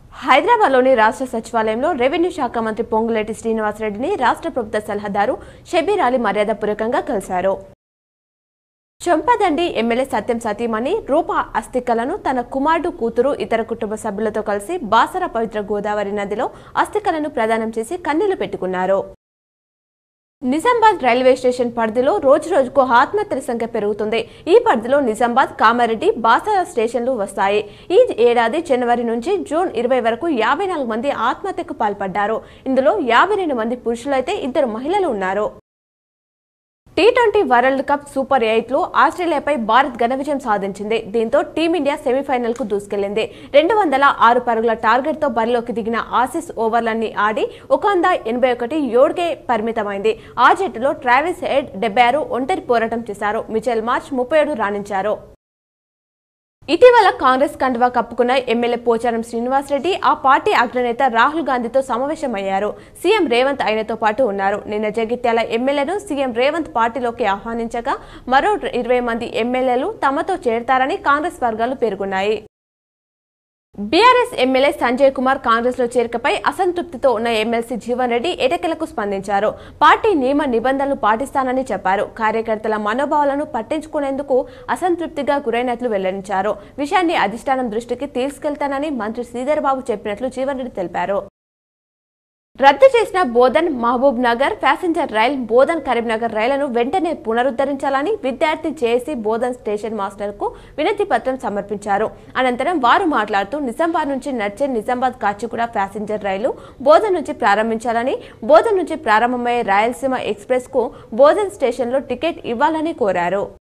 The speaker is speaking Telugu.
హైదరాబాద్లోని రాష్ట్ర సచివాలయంలో రెవెన్యూ శాఖ మంత్రి పొంగులేటి శ్రీనివాసరెడ్డిని రాష్ట్ర ప్రభుత్వ సలహాదారు షబీర్ అలీ మర్యాదపూర్వకంగా కలిశారు చంపదండి ఎమ్మెల్యే సత్యం సతీమణి రూప అస్థికలను తన కుమారుడు కూతురు ఇతర కుటుంబ సభ్యులతో కలిసి బాసర పవిత్ర గోదావరి నదిలో అస్థికలను ప్రదానం చేసి కన్నీళ్లు పెట్టుకున్నారు నిజామాబాద్ రైల్వే స్టేషన్ పరిధిలో రోజు రోజుకు ఆత్మహత్యల సంఖ్య పెరుగుతుంది ఈ పరిధిలో నిజామాబాద్ కామారెడ్డి బాసర స్టేషన్లు వస్తాయి ఈ ఏడాది జనవరి నుంచి జూన్ ఇరవై వరకు యాభై నాలుగు మంది ఆత్మహత్యకు పాల్పడ్డారు ఇందులో యాభై రెండు మంది పురుషులైతే ఇద్దరు మహిళలు ఉన్నారు T twenty world cup super eight లో ఆస్ట్రేలియాపై భారత్ ఘన విజయం సాధించింది దీంతో టీమిండియా సెమీఫైనల్ కు దూసుకెళ్లింది రెండు వందల ఆరు పరుగుల టార్గెట్ తో బరిలోకి దిగిన ఆసిస్ ఓవర్లన్నీ ఆడి ఒక వంద ఎనభై ఒకటి ఏడుకే పరిమితమైంది ఆ జట్టులో ట్రావిస్ హెడ్ డెబ్బై ఆరు ఒంటరి పోరాటం చేశారు మిచెల్ మార్చ్ ముప్పై ఏడు రాణించారు ఇటీవల కాంగ్రెస్ కండువా కప్పుకున్న ఎమ్మెల్యే పోచారం శ్రీనివాసరెడ్డి ఆ పార్టీ అగ్రనేత రాహుల్ గాంధీతో సమావేశమయ్యారు సీఎం రేవంత్ ఆయనతో పాటు ఉన్నారు నిన్న జగిత్యాల ఎమ్మెల్యేను సీఎం రేవంత్ పార్టీలోకి ఆహ్వానించగా మరో ఇరవై మంది ఎమ్మెల్యేలు తమతో చేరతారని కాంగ్రెస్ వర్గాలు పేర్కొన్నాయి బీఆర్ఎస్ ఎమ్మెల్యే సంజయ్ కుమార్ కాంగ్రెస్ లో చేరికపై అసంతృప్తితో ఉన్న ఎమ్మెల్సీ జీవన్ రెడ్డి ఎటకెలకు స్పందించారు పార్టీ నియమ నిబంధనలు పాటిస్తానని చెప్పారు కార్యకర్తల మనోభావాలను పట్టించుకునేందుకు అసంతృప్తిగా గురైనట్లు వెల్లడించారు విషయాన్ని అధిష్టానం దృష్టికి తీసుకెళ్తానని మంత్రి శ్రీధర్ బాబు చెప్పినట్లు జీవన్ రెడ్డి తెలిపారు రద్దు చేసిన బోధన్ మహబూబ్ నగర్ ప్యాసింజర్ రైల్ బోధన్ కరీంనగర్ రైళ్లను వెంటనే పునరుద్ధరించాలని విద్యార్థి జేఏసీ బోధన్ స్టేషన్ మాస్టర్ కు వినతి పత్రం సమర్పించారు అనంతరం వారు మాట్లాడుతూ నిజామాబాద్ నుంచి నడిచే నిజామాబాద్ కాచిగూడ ప్యాసింజర్ రైలు బోధన్ నుంచి ప్రారంభించాలని బోధన్ నుంచి ప్రారంభమయ్యే రాయలసీమ ఎక్స్ప్రెస్ కు బోధన్ స్టేషన్ లో టికెట్ ఇవ్వాలని కోరారు